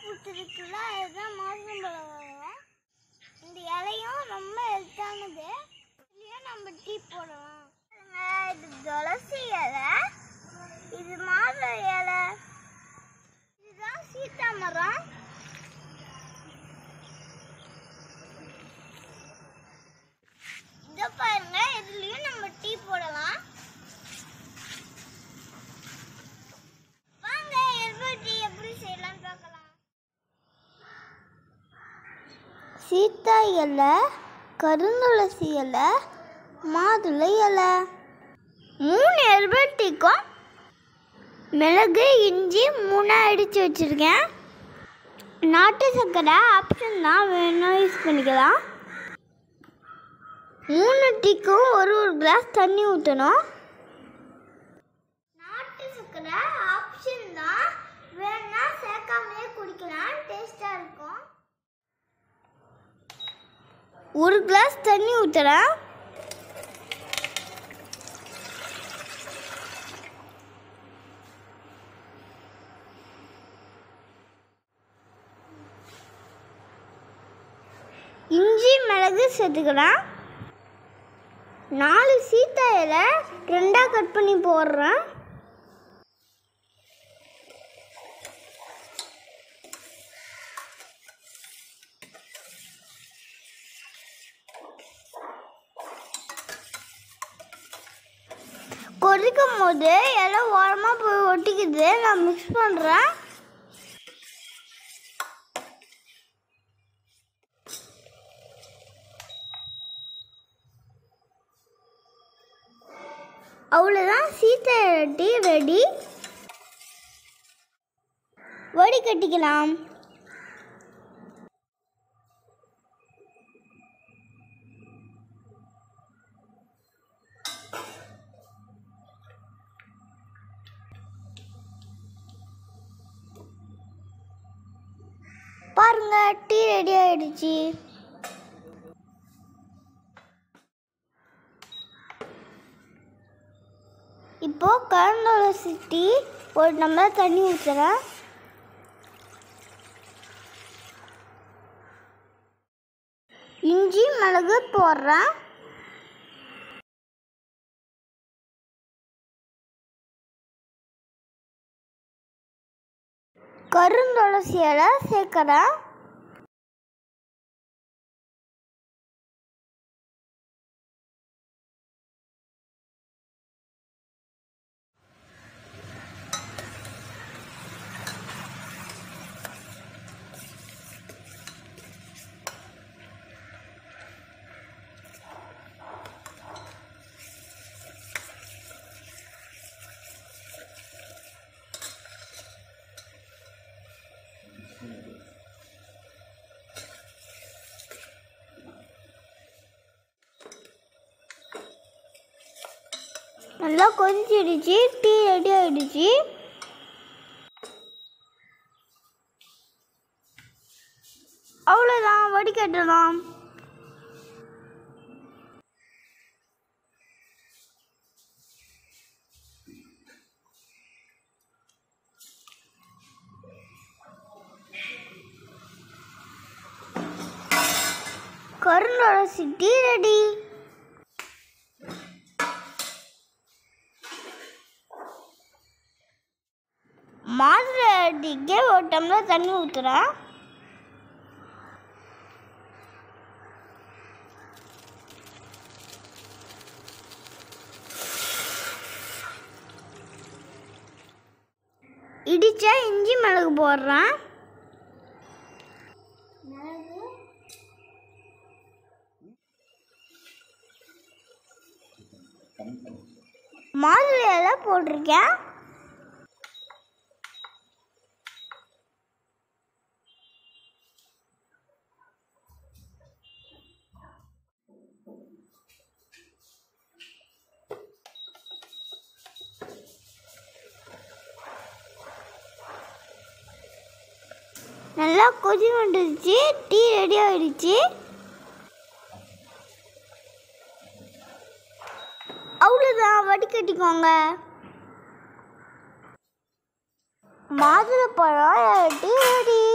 பூத்திருக்குல்ல அதுதான் மாதுளம்பழம் வரும் இந்த இலையும் ரொம்ப ஹெல்த்தானது இதுலயும் நம்ம டீ போடலாம் பாருங்க, இது துளசி இலை இது மாதுளை இலை இதுதான் சீத்தா மரம் இதை பாருங்க இதுலயும் நம்ம டீ போடலாம் வாங்க ஹெர்பல் டீ எப்படி செய்யலாம்னு பார்க்கலாம் சீத்தா இலை கருந்துளசி இலை மாதுளை இலை மூணு ஹெர்பல் டீக்கும் மிளகு இஞ்சி மூணாக அடித்து வச்சுருக்கேன் நாட்டு சர்க்கரை ஆப்ஷன் தான் வேணும் யூஸ் பண்ணிக்கலாம் மூணு டீக்கும் ஒரு ஒரு கிளாஸ் தண்ணி ஊற்றணும் நாட்டு சர்க்கரை ஆப்ஷன் தான் வேணா சேர்க்காமலே குடிக்கலாம் டேஸ்டாக இருக்கும் ஒரு கிளாஸ் தண்ணி ஊற்றுறேன் இஞ்சி மிளகு சேர்த்துக்கலாம் நாலு சீத்தா இலை ரெண்டாக கட் பண்ணி போடுறேன் கொதிக்கும் போது இலை ஓரமாக போய் ஒட்டிக்குது நான் மிக்ஸ் பண்ணுறேன் அவ்வளோதான் சீத்தை டீ ரெடி வடி கட்டிக்கலாம் பாருங்க டீ ரெடி ஆயிடுச்சு இப்போ கருந்துளசி டீ ஒரு டம்ளர் தண்ணி ஊற்றுறேன் இஞ்சி மிளகு போடுறேன் கருந்துளசி இலை சேர்க்குறேன் நல்லா கொதிச்சிடுச்சு டீ ரெடி ஆயிடுச்சு அவ்வளோதான் வடிகட்டலாம் கருண்டோட டீ ரெடி மாதுளை டீக்கே ஒரு டம்ளர் தண்ணி ஊற்றுறேன் இடிச்ச இஞ்சி மிளகு போடுறேன் மாதுளை இலை போட்டிருக்கேன் நல்லா கொதி வந்துடுச்சு டீ ரெடி ஆயிடுச்சு அவ்வளோதான் வடிகட்டிக்கோங்க மாதுளை பழம் டீ ரெடி